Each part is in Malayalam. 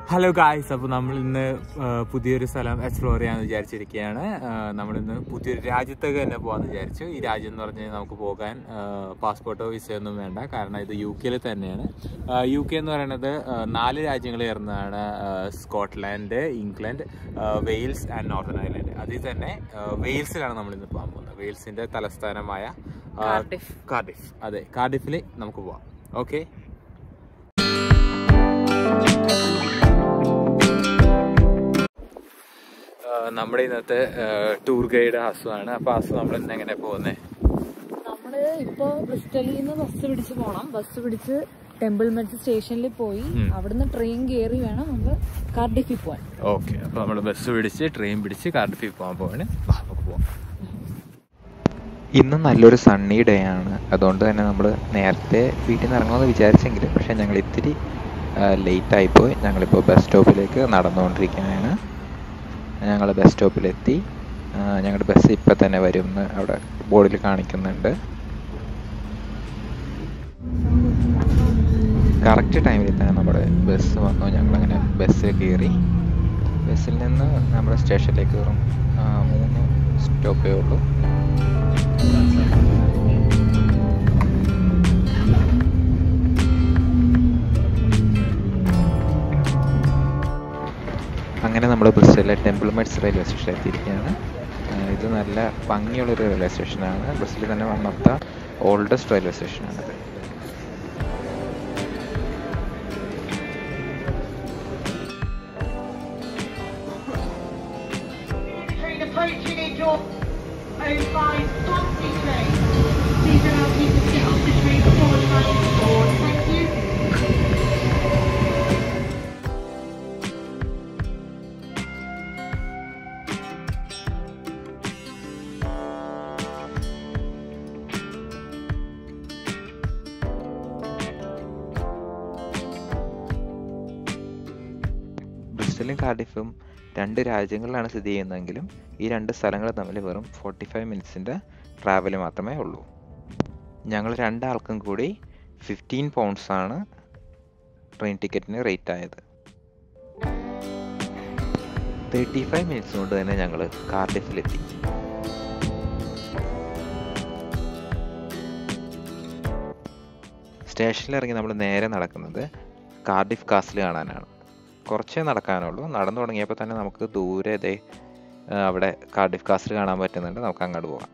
ഹലോ ഗായ്സ് അപ്പോൾ നമ്മൾ ഇന്ന് ആ, പുതിയൊരു സ്ഥലം എക്സ്പ്ലോർ ചെയ്യാമെന്ന് വിചാരിച്ചിരിക്കുകയാണ് നമ്മൾ ഇന്ന് പുതിയൊരു രാജ്യത്തേക്ക് തന്നെ പോകാമെന്ന് വിചാരിച്ചു ഈ രാജ്യം എന്ന് പറഞ്ഞാൽ നമുക്ക് പോകാൻ പാസ്പോർട്ടോ വിസയോ ഒന്നും വേണ്ട കാരണം ഇത് യു കെയിൽ തന്നെയാണ് യു കെ എന്ന് പറയുന്നത് ആ, നാല് രാജ്യങ്ങൾ ചേർന്നതാണ് ആ, സ്കോട്ട്ലാൻഡ് ഇംഗ്ലണ്ട് ആ, വെയിൽസ് ആൻഡ് നോർത്തേൺ ഐലൻഡ് അതിൽ തന്നെ ആ, വെയിൽസിലാണ് നമ്മൾ ഇന്ന് പോകാൻ പോകുന്നത് വെയിൽസിന്റെ തലസ്ഥാനമായ ആ, കാർഡിഫ്. കാർഡിഫ് അതെ കാർഡിഫിൽ നമുക്ക് പോവാം ഓക്കെ നമ്മുടെ ഇന്നത്തെ ടൂർ ഗൈഡ് ഹസു ആണ് അപ്പൊ ഹസു നമ്മൾ ഇന്ന് എങ്ങനെ പോകുന്നത് നമ്മള് ഇപ്പൊ ബ്രിസ്റ്റലിൽ നിന്ന് ബസ് പിടിച്ച് പോണം ബസ് പിടിച്ച് ടെമ്പിൾ മെഡ്സ് സ്റ്റേഷനിൽ പോയി ഉം. അവിടുന്ന് ട്രെയിൻ കയറി വേണം നമ്മൾ കാർഡിഫിൽ പോവാൻ ഓക്കെ അപ്പൊ നമ്മൾ ബസ് പിടിച്ച് ട്രെയിൻ പിടിച്ച് കാർഡിഫിൽ പോകാൻ പോവാണ് വാ, നമുക്ക് പോവാം ഇന്ന് നല്ലൊരു സണ്ണി ഡേ ആണ് അതുകൊണ്ട് തന്നെ നമ്മൾ നേരത്തെ വീട്ടിൽ നിന്ന് ഇറങ്ങുമെന്ന് വിചാരിച്ചെങ്കിലും പക്ഷേ ഞങ്ങൾ ഇത്തിരി ലേറ്റ് ആയിപ്പോയി ഞങ്ങളിപ്പോൾ ബസ് സ്റ്റോപ്പിലേക്ക് നടന്നുകൊണ്ടിരിക്കുകയാണ് ഞങ്ങൾ ബസ് സ്റ്റോപ്പിലെത്തി ആ, ഞങ്ങളുടെ ബസ് ഇപ്പം തന്നെ വരും എന്ന് അവിടെ ബോർഡിൽ കാണിക്കുന്നുണ്ട് കറക്റ്റ് ടൈമിൽ തന്നെ നമ്മുടെ ബസ് വന്നു ഞങ്ങളങ്ങനെ ബസ്സിൽ കയറി ബസ്സിൽ നിന്ന് നമ്മുടെ സ്റ്റേഷനിലേക്ക് കയറും ആ, മൂന്ന് സ്റ്റോപ്പേ ഉള്ളൂ അങ്ങനെ നമ്മൾ ബ്രിസ്റ്റലിലെ ടെമ്പിൾ മെഡ്സ് റെയിൽവേ സ്റ്റേഷനിൽ എത്തിയിരിക്കുകയാണ് ആ, ഇത് നല്ല ഭംഗിയുള്ളൊരു റെയിൽവേ സ്റ്റേഷനാണ് ബ്രിസ്റ്റലിൽ തന്നെ വന്നത്ത ഓൾഡസ്റ്റ് റെയിൽവേ സ്റ്റേഷനാണിത് train approaching in your own five Swansea train. Please allow people to get off the train before the train is board. Thank you. ബ്രിസ്റ്റലും കാർഡിഫും രണ്ട് രാജ്യങ്ങളിലാണ് സ്ഥിതി ചെയ്യുന്നതെങ്കിലും ഈ രണ്ട് സ്ഥലങ്ങൾ തമ്മിൽ വെറും ഫോർട്ടി ഫൈവ് മിനിറ്റ്സിൻ്റെ ട്രാവൽ മാത്രമേ ഉള്ളൂ ഞങ്ങൾ രണ്ടാൾക്കും കൂടി ഫിഫ്റ്റീൻ ആണ് ട്രെയിൻ ടിക്കറ്റിന് റേറ്റ് ആയത് തേർട്ടി ഫൈവ് മിനിറ്റ്സ് കൊണ്ട് തന്നെ ഞങ്ങൾ കാർഡിഫിലെത്തി സ്റ്റേഷനിൽ ഇറങ്ങി നമ്മൾ നേരെ നടക്കുന്നത് കാർഡിഫ് കാസിൽ കാണാനാണ് കുറച്ചേ നടക്കാനുള്ളൂ നടന്നു തുടങ്ങിയപ്പോൾ തന്നെ നമുക്ക് ദൂരെ ദേ ആ, അവിടെ കാർഡിഫ് കാസിൽ കാണാൻ പറ്റുന്നുണ്ട് നമുക്ക് അങ്ങോട്ട് പോകാം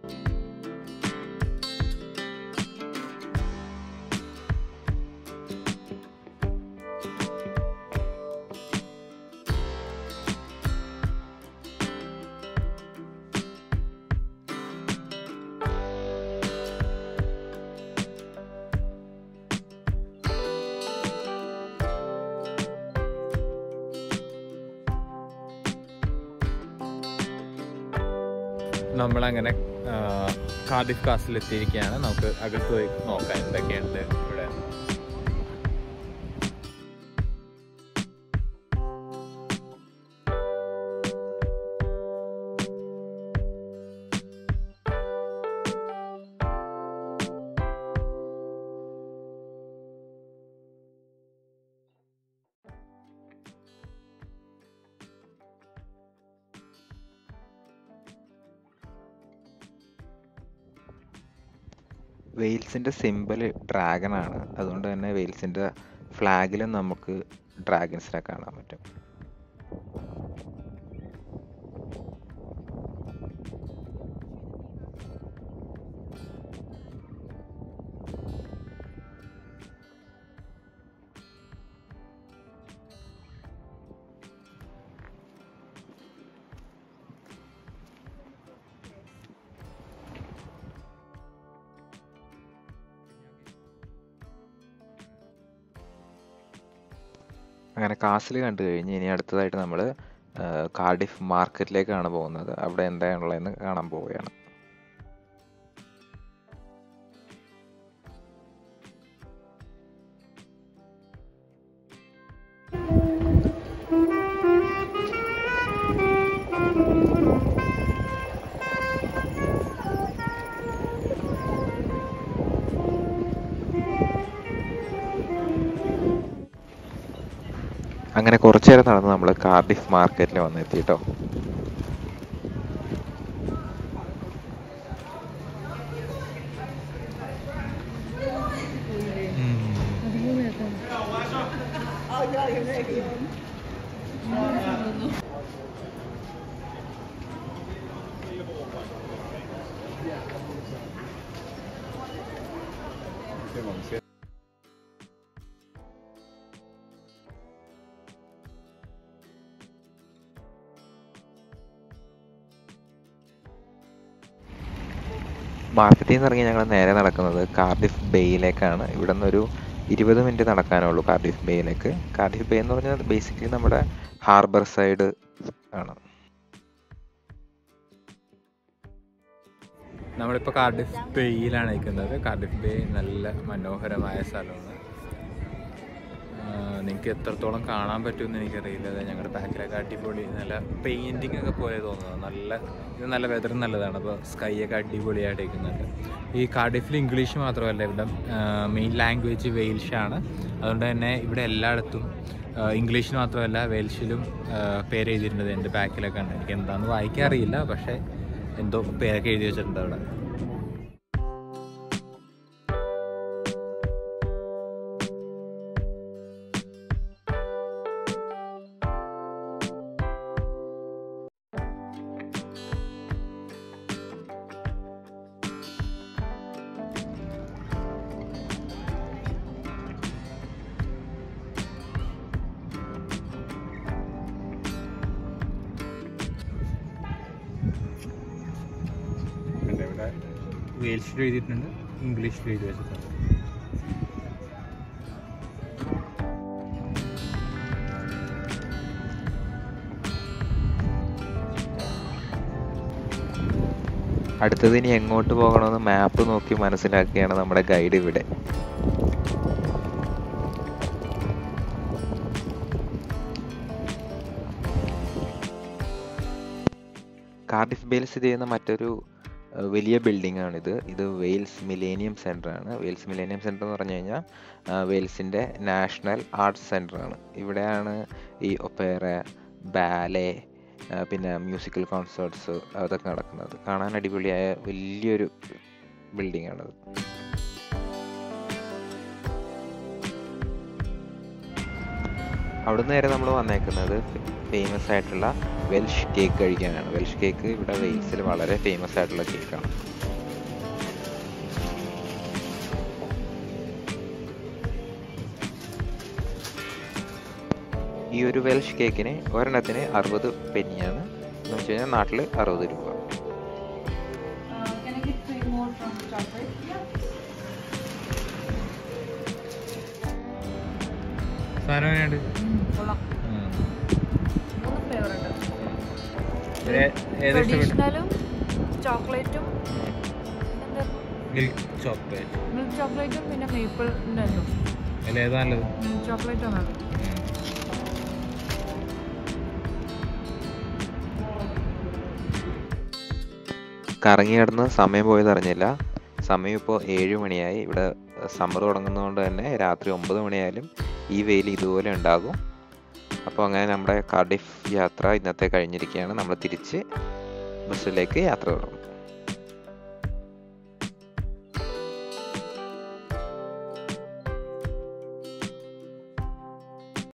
നമ്മളങ്ങനെ ആ, കാർഡിഫ് കാസിൽ എത്തിയിരിക്കുകയാണ് നമുക്ക് അകത്ത് പോയി നോക്കാം എന്തൊക്കെയുണ്ട് ഇവിടെ വെയിൽസിൻ്റെ സിമ്പിൾ ഡ്രാഗൺ ആണ് അതുകൊണ്ട് തന്നെ വെയിൽസിൻ്റെ ഫ്ലാഗിലും നമുക്ക് ഡ്രാഗൺസിനെ കാണാൻ പറ്റും അങ്ങനെ കാസിൽ കണ്ടു കഴിഞ്ഞ് ഇനി അടുത്തതായിട്ട് നമ്മൾ കാർഡിഫ് മാർക്കറ്റിലേക്കാണ് പോകുന്നത് അവിടെ എന്താണുള്ളതെന്ന് കാണാൻ പോവുകയാണ് അങ്ങനെ കുറച്ചു നേരം നടന്ന് നമ്മൾ കാർഡിഫ് മാർക്കറ്റിൽ വന്നെത്തി കേട്ടോ മാർക്കറ്റിൽ നിന്ന് ഇറങ്ങി ഞങ്ങൾ നേരെ നടക്കുന്നത് കാർഡിഫ് ബേയിലേക്കാണ് ഇവിടെ നിന്നൊരു ഇരുപത് മിനിറ്റ് നടക്കാനുള്ളൂ കാർഡിഫ് ബേയിലേക്ക് കാർഡിഫ് ബേ എന്ന് പറഞ്ഞാൽ ബേസിക്കലി നമ്മുടെ ഹാർബർ സൈഡ് ആണ് നമ്മളിപ്പോൾ കാർഡിഫ് ബേയിലാണ് നിൽക്കുന്നത് കാർഡിഫ് ബേ നല്ല മനോഹരമായ സ്ഥലമാണ് നിങ്ങൾക്ക് എത്രത്തോളം കാണാൻ പറ്റുമെന്ന് എനിക്കറിയില്ല അത് ഞങ്ങളുടെ ബാക്കിലൊക്കെ അടിപൊളി നല്ല പെയിൻറ്റിങ് ഒക്കെ പോലെ തോന്നുന്നത് നല്ല ഇത് നല്ല വെതർ നല്ലതാണ് അപ്പോൾ സ്കൈ ഒക്കെ അടിപൊളിയായിട്ട് ഇരിക്കുന്നുണ്ട് ഈ കാർഡിഫിൽ ഇംഗ്ലീഷ് മാത്രമല്ല ഇവിടെ മെയിൻ ലാംഗ്വേജ് വെയിൽഷാണ് അതുകൊണ്ട് തന്നെ ഇവിടെ എല്ലായിടത്തും ഇംഗ്ലീഷിൽ മാത്രമല്ല വെയിൽഷിലും പേര് എഴുതിയിട്ടുണ്ട് എൻ്റെ ബാക്കിലൊക്കെ ഉണ്ട് എനിക്ക് എന്താണെന്ന് വായിക്കാൻ അറിയില്ല പക്ഷേ എന്തോ പേരൊക്കെ എഴുതി വെച്ചിട്ടുണ്ട് അവിടെ ഉണ്ട് ഇവിടെ വെയിൽഷിൽ എഴുതിയിട്ടുണ്ട് ഇംഗ്ലീഷിൽ എഴുതി വെച്ചിട്ടുണ്ട് അടുത്തത് ഇനി എങ്ങോട്ട് പോകണമെന്ന് മാപ്പ് നോക്കി മനസ്സിലാക്കിയാണ് നമ്മുടെ ഗൈഡ് ഇവിടെ കാർഡിഫ് ബേയിൽ സ്ഥിതി ചെയ്യുന്ന മറ്റൊരു അഹ്, വലിയ ബിൽഡിംഗ് ആണിത് ഇത് വെയിൽസ് മിലേനിയം സെൻ്റർ ആണ് വെയിൽസ് മിലേനിയം സെൻ്റർ എന്ന് പറഞ്ഞു കഴിഞ്ഞാൽ അഹ്, വെയിൽസിൻ്റെ നാഷണൽ ആർട്സ് സെൻ്റർ ആണ് ഇവിടെയാണ് ഈ ഒപ്പേറ ബാലെ അഹ്, പിന്നെ മ്യൂസിക്കൽ കോൺസേർട്സ് അതൊക്കെ നടക്കുന്നത് കാണാൻ അടിപൊളിയായ വലിയൊരു ബിൽഡിംഗ് ആണത് അവിടുന്ന് നേരെ നമ്മൾ വന്നേക്കുന്നത് ഫേമസ് ആയിട്ടുള്ള വെൽഷ് കേക്ക് കഴിക്കാനാണ് വെൽഷ് കേക്ക് ഇവിടെ വെയിൽസിൽ വളരെ ഫേമസ് ആയിട്ടുള്ള കേക്കാണ് ഈ ഒരു വെൽഷ് കേക്കിന് ഒരെണ്ണത്തിന് അറുപത് പെന്നിയാണ് എന്ന് വെച്ച് കഴിഞ്ഞാൽ നാട്ടിൽ അറുപത് രൂപ can I get three more from chocolate? സാധനം എങ്ങനെയുണ്ട് കൊള്ളാം മൂന്ന് ഫ്ലേവർ ഉണ്ട് ഏതാ ഇഷ്ടപ്പെട്ടു ട്രഡീഷണലും ചോക്ലേറ്റും മിൽക്ക് ചോക്ലേറ്റ് മിൽക്ക് ചോക്ലേറ്റും പിന്നെ മേപ്പിളിൻ്റെ അതിൽ ഏതാ നല്ലത് ചോക്ലേറ്റ് ആണ് കറങ്ങി കിടന്ന് സമയം പോയത് അറിഞ്ഞില്ല സമയം ഇപ്പോൾ ഏഴ് മണിയായി ഇവിടെ സമ്മർ തുടങ്ങുന്നതുകൊണ്ട് തന്നെ രാത്രി ഒമ്പത് മണിയായാലും ഈ വെയിൽ ഇതുപോലെ ഉണ്ടാകും അപ്പോൾ അങ്ങനെ നമ്മുടെ കാർഡിഫ് യാത്ര ഇന്നത്തെ കഴിഞ്ഞിരിക്കുകയാണ് നമ്മൾ തിരിച്ച് ബസ്സിലേക്ക് യാത്ര തുടങ്ങും